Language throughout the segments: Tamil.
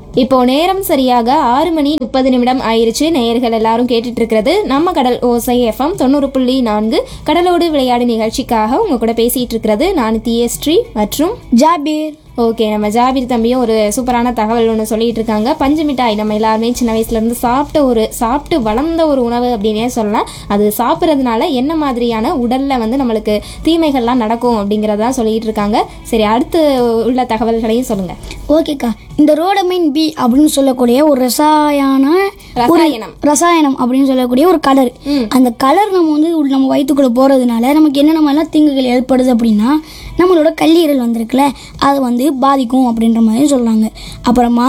இப்போ நேரம் சரியாக ஆறு மணி முப்பது நிமிடம் ஆயிருச்சு நேயர்கள் எல்லாரும் கேட்டுட்டு இருக்கிறது நம்ம கடல் ஓசை எஃப்எம் தொண்ணூறு புள்ளி நான்கு கடலோடு விளையாடு நிகழ்ச்சிக்காக உங்க கூட பேசிட்டு இருக்கிறது நான் தியஸ்ரீ மற்றும் ஜாபீர் ஓகே நம்ம ஜாபீர் தம்பியும் ஒரு சூப்பரான தகவல் ஒன்று சொல்லிட்டு இருக்காங்க பஞ்சு மிட்டாய் நம்ம எல்லாருமே சின்ன வயசுல இருந்து சாப்பிட்ட ஒரு சாப்பிட்டு வளர்ந்த ஒரு உணவு அப்படின்னே சொல்லலாம் அது சாப்பிட்றதுனால என்ன மாதிரியான உடல்ல வந்து நம்மளுக்கு தீமைகள்லாம் நடக்கும் அப்படிங்கிறதா சொல்லிட்டு இருக்காங்க சரி அடுத்து உள்ள தகவல்களையும் சொல்லுங்க ஓகேக்கா இந்த ரோடமைன் பி அப்படின்னு சொல்லக்கூடிய ஒரு ரசாயன ரசாயனம் ரசாயனம் அப்படின்னு சொல்லக்கூடிய ஒரு கலர் அந்த கலர் நம்ம வந்து உள்ள நம்ம வயிற்றுக்குள்ள போறதுனால நமக்கு என்னென்ன மாதிரிலாம் தீங்குகள் ஏற்படுது அப்படின்னா நம்மளோட கல்லீரல் வந்திருக்குல்ல அது வந்து பாதிக்கும் அப்படின்ற மாதிரி சொல்றாங்க அப்புறமா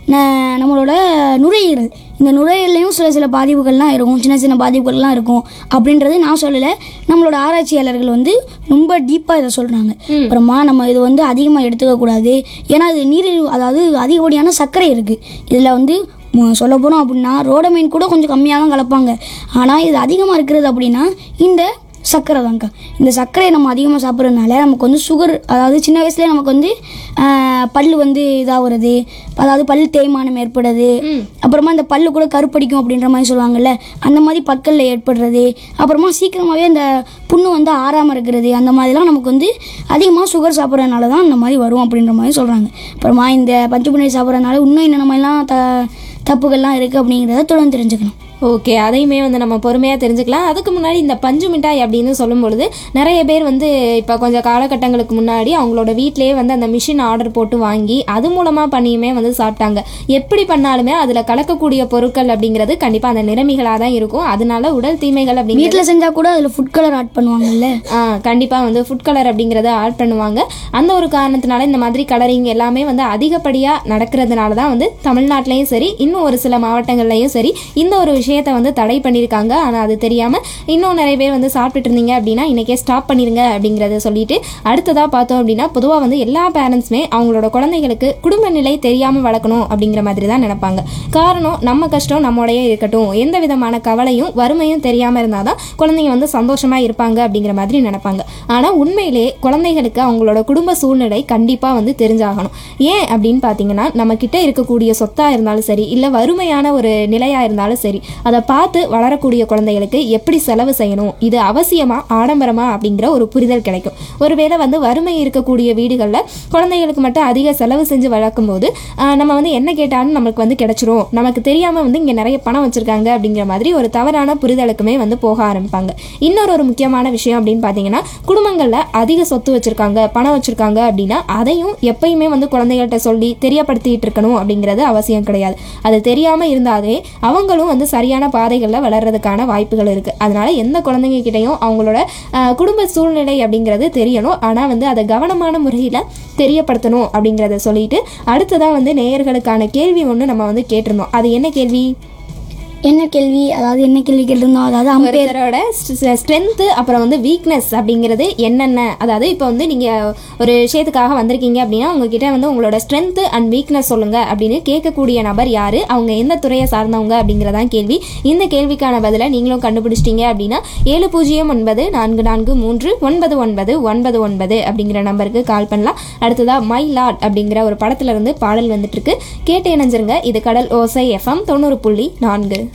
ந- நம்மளோட நுரையீரல் இந்த நுரையீரலையும் சில சில பாதிப்புகள்லாம் இருக்கும் சின்ன சின்ன பாதிப்புகள்லாம் இருக்கும் அப்படின்றது நான் சொல்லலை நம்மளோட ஆராய்ச்சியாளர்கள் வந்து ரொம்ப டீப்பாக இதை சொல்கிறாங்க அப்புறமா நம்ம இது வந்து அதிகமாக எடுத்துக்க கூடாது ஏன்னா இது நீரிழிவு அதாவது அதிகப்படியான சர்க்கரை இருக்குது இதில் வந்து சொல்ல போனோம் அப்படின்னா ரோடமைன் கூட கொஞ்சம் கம்மியாக தான் கலப்பாங்க ஆனால் இது அதிகமாக இருக்கிறது அப்படின்னா இந்த சர்க்கரை தான்க்கா இந்த சர்க்கரையை நம்ம அதிகமாக சாப்பிட்றதுனால நமக்கு வந்து சுகர் அதாவது சின்ன வயசுலேயே நமக்கு வந்து ஆஹ், பல்லு வந்து இதாகிறது அதாவது பல் தேய்மானம் ஏற்படுறது அப்புறமா இந்த பல்லு கூட கருப்படிக்கும் அப்படின்ற மாதிரி சொல்லுவாங்கல்ல அந்த மாதிரி பற்களில் ஏற்படுறது அப்புறமா சீக்கிரமாகவே இந்த புண்ணு வந்து ஆறாமல் இருக்கிறது அந்த மாதிரிலாம் நமக்கு வந்து அதிகமாக சுகர் சாப்பிட்றதுனால தான் இந்த மாதிரி வரும் அப்படின்ற மாதிரி சொல்கிறாங்க அப்புறமா இந்த பஞ்சு புண்ணை சாப்பிட்றதுனால இன்னும் என்னென்ன மாதிரிலாம் த தப்புகள்லாம் இருக்குது அப்படிங்கிறத தொடர்ந்து தெரிஞ்சுக்கணும் ஓகே அதையுமே வந்து நம்ம பொறுமையாக தெரிஞ்சுக்கலாம் அதுக்கு முன்னாடி இந்த பஞ்சு மிட்டாய் அப்படின்னு சொல்லும் பொழுது நிறைய பேர் வந்து இப்போ கொஞ்சம் காலகட்டங்களுக்கு முன்னாடி அவங்களோட வீட்டிலேயே வந்து அந்த மிஷின் ஆர்டர் போட்டு வாங்கி அது மூலமாக பண்ணியுமே வந்து சாப்பிட்டாங்க எப்படி பண்ணாலுமே அதில் கலக்கக்கூடிய பொருட்கள் அப்படிங்கிறது கண்டிப்பாக அந்த நிறமிகளாக தான் இருக்கும் அதனால உடல் தீமைகள் அப்படிங்கிறது வீட்டில் செஞ்சால் கூட அதில் ஃபுட் கலர் ஆட் பண்ணுவாங்கல்ல ஆ கண்டிப்பாக வந்து ஃபுட் கலர் அப்படிங்கிறத ஆட் பண்ணுவாங்க அந்த ஒரு காரணத்தினால இந்த மாதிரி கலரிங் எல்லாமே வந்து அதிகப்படியாக நடக்கிறதுனால தான் வந்து தமிழ்நாட்டிலையும் சரி இன்னும் ஒரு சில மாவட்டங்கள்லையும் சரி இந்த ஒரு விஷயத்தை வந்து தடை பண்ணியிருக்காங்க ஆனால் அது தெரியாமல் இன்னும் நிறைய பேர் வந்து சாப்பிட்டுட்டு இருந்தீங்க அப்படின்னா இன்றைக்கே ஸ்டாப் பண்ணிடுங்க அப்படிங்கிறத சொல்லிட்டு அடுத்ததாக பார்த்தோம் அப்படின்னா பொதுவாக வந்து எல்லா பேரண்ட்ஸுமே அவங்களோட குழந்தைகளுக்கு குடும்ப நிலை தெரியாமல் வளர்க்கணும் அப்படிங்கிற மாதிரி தான் நினைப்பாங்க காரணம் நம்ம கஷ்டம் நம்மோடயே இருக்கட்டும் எந்த விதமான கவலையும் வறுமையும் தெரியாமல் இருந்தால் தான் குழந்தைங்க வந்து சந்தோஷமாக இருப்பாங்க அப்படிங்கிற மாதிரி நினைப்பாங்க ஆனால் உண்மையிலே குழந்தைகளுக்கு அவங்களோட குடும்ப சூழ்நிலை கண்டிப்பாக வந்து தெரிஞ்சாகணும் ஏன் அப்படின்னு பார்த்தீங்கன்னா நம்ம கிட்ட இருக்கக்கூடிய சொத்தாக இருந்தாலும் சரி இல்லை வறுமையான ஒரு நிலையாக இருந்தாலும் சரி அதை பார்த்து வளரக்கூடிய குழந்தைகளுக்கு எப்படி செலவு செய்யணும் இது அவசியமா ஆடம்பரமா அப்படிங்கிற ஒரு புரிதல் கிடைக்கும் ஒருவேளை வந்து வறுமை இருக்கக்கூடிய வீடுகளில் குழந்தைகளுக்கு மட்டும் அதிக செலவு செஞ்சு வளர்க்கும் போது ஆஹ், நம்ம வந்து என்ன கேட்டாலும் நமக்கு வந்து கிடைச்சிரும் நமக்கு தெரியாம வந்து இங்க நிறைய பணம் வச்சிருக்காங்க அப்படிங்கிற மாதிரி ஒரு தவறான புரிதலுக்குமே வந்து போக ஆரம்பிப்பாங்க இன்னொரு ஒரு முக்கியமான விஷயம் அப்படின்னு பார்த்தீங்கன்னா குடும்பங்கள்ல அதிக சொத்து வச்சிருக்காங்க பணம் வச்சிருக்காங்க அப்படின்னா அதையும் எப்பயுமே வந்து குழந்தைகள்கிட்ட சொல்லி தெரியப்படுத்திட்டு இருக்கணும் அப்படிங்கிறது அவசியம் கிடையாது அது தெரியாம இருந்தாலே அவங்களும் வந்து சரியான பாதைகளில் வளர்றதுக்கான வாய்ப்புகள் இருக்கு அதனால எந்த குழந்தைங்க கிட்டயும் அவங்களோட ஆஹ், குடும்ப சூழ்நிலை அப்படிங்கிறது தெரியணும் ஆனால் வந்து அதை கவனமான முறையில் தெரியப்படுத்தணும் அப்படிங்கிறத சொல்லிட்டு அடுத்ததான் வந்து நேயர்களுக்கான கேள்வி ஒன்று நம்ம வந்து கேட்டிருந்தோம் அது என்ன கேள்வி என்ன கேள்வி அதாவது என்ன கேள்வி கேட்டிருந்தோம் அதாவது அம்பேர் ஒருத்தரோட ஸ்ட்ரென்த்து அப்புறம் வந்து வீக்னஸ் அப்படிங்கிறது என்னென்ன அதாவது இப்போ வந்து நீங்கள் ஒரு விஷயத்துக்காக வந்திருக்கீங்க அப்படின்னா உங்ககிட்ட வந்து உங்களோட ஸ்ட்ரென்த்து அண்ட் வீக்னஸ் சொல்லுங்க அப்படின்னு கேட்கக்கூடிய நபர் யாரு அவங்க எந்த துறையை சார்ந்தவங்க அப்படிங்கிறதான் கேள்வி இந்த கேள்விக்கான பதிலை நீங்களும் கண்டுபிடிச்சிட்டீங்க அப்படின்னா ஏழு பூஜ்ஜியம் ஒன்பது நான்கு நான்கு மூன்று ஒன்பது ஒன்பது ஒன்பது ஒன்பது அப்படிங்கிற நம்பருக்கு கால் பண்ணலாம் அடுத்ததா மை லாட் அப்படிங்கிற ஒரு படத்துல இருந்து பாடல் வந்துட்டு இருக்கு கேட்டு இணைஞ்சிருங்க இது கடல் ஓசை எஃப்எம் தொண்ணூறு புள்ளி நான்கு